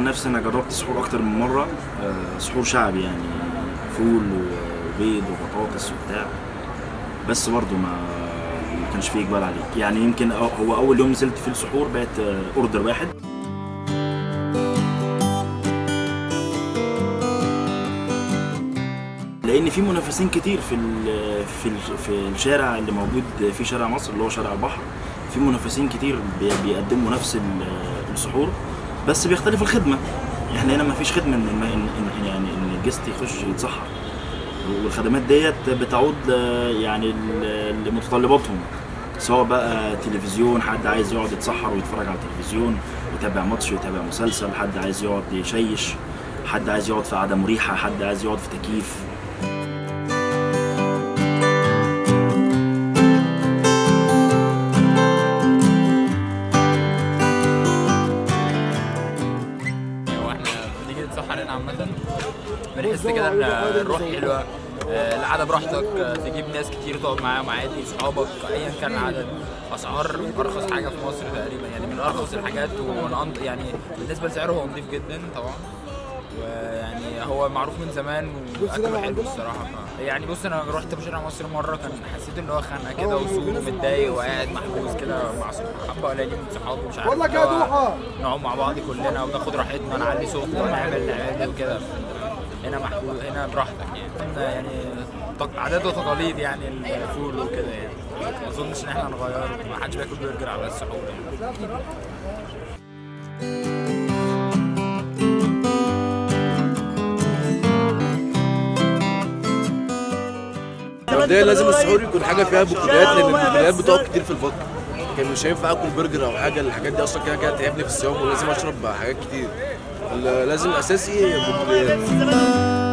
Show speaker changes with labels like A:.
A: نفسي انا جربت سحور اكتر من مره آه، سحور شعبي يعني فول وبيض وبطاطس وبتاع بس برضو ما ما كانش فيه اقبال عليه يعني يمكن أو- هو اول يوم نزلت فيه السحور بقت آه، اوردر واحد لان في منافسين كتير في ال- في ال- في الشارع اللي موجود في شارع مصر اللي هو شارع البحر في منافسين كتير بي- بيقدموا نفس ال- السحور بس بيختلف الخدمه احنا هنا ما فيش خدمه ان إن- إن- يعني ان الجست يخش يتسحر والخدمات ديت بتعود ل- يعني ل- لمتطلباتهم سواء بقى تلفزيون حد عايز يقعد يتسحر ويتفرج على التلفزيون يتابع ماتش يتابع مسلسل حد عايز يقعد يشيش حد عايز يقعد في قعده مريحه حد عايز يقعد في تكييف
B: هو احنا بنيجي نتسحر هنا عامة بنحس كده ان الروح حلوة آه، القعدة براحتك آه، تجيب ناس كتير تقعد معاهم عادي صحابك ايا كان العدد اسعار ارخص حاجة في مصر تقريبا يعني من ارخص الحاجات ومن يعني بالنسبة لسعره هو نضيف جدا طبعا ويعني هو معروف من زمان واكله حلو الصراحه ف- يعني بص انا رحت في شارع مصر مره كان حسيت ان هو خانقه كده وسوق متضايق وقاعد محبوس كده مع صح- حبه قليلين من صحابي مش عارف
C: بقول لك يا
B: اللي هو
C: دوحة.
B: نقعد مع بعض كلنا وناخد راحتنا نعلي صوتنا ونعمل نعمل وكده هنا محبوس هنا براحتك يعني هنا يعني تق- عادات وتقاليد يعني الفول وكده يعني ما اظنش ان احنا نغيره ما حدش بياكل برجر على السحور يعني
D: مبدئيا لازم السحور يكون حاجه فيها بقوليات لان البقوليات بتقعد كتير في البطن كان مش هينفع اكل برجر او حاجه الحاجات دي اصلا كده كده هتتعبني في الصيام ولازم اشرب حاجات كتير ال- لازم الاساسي بقوليات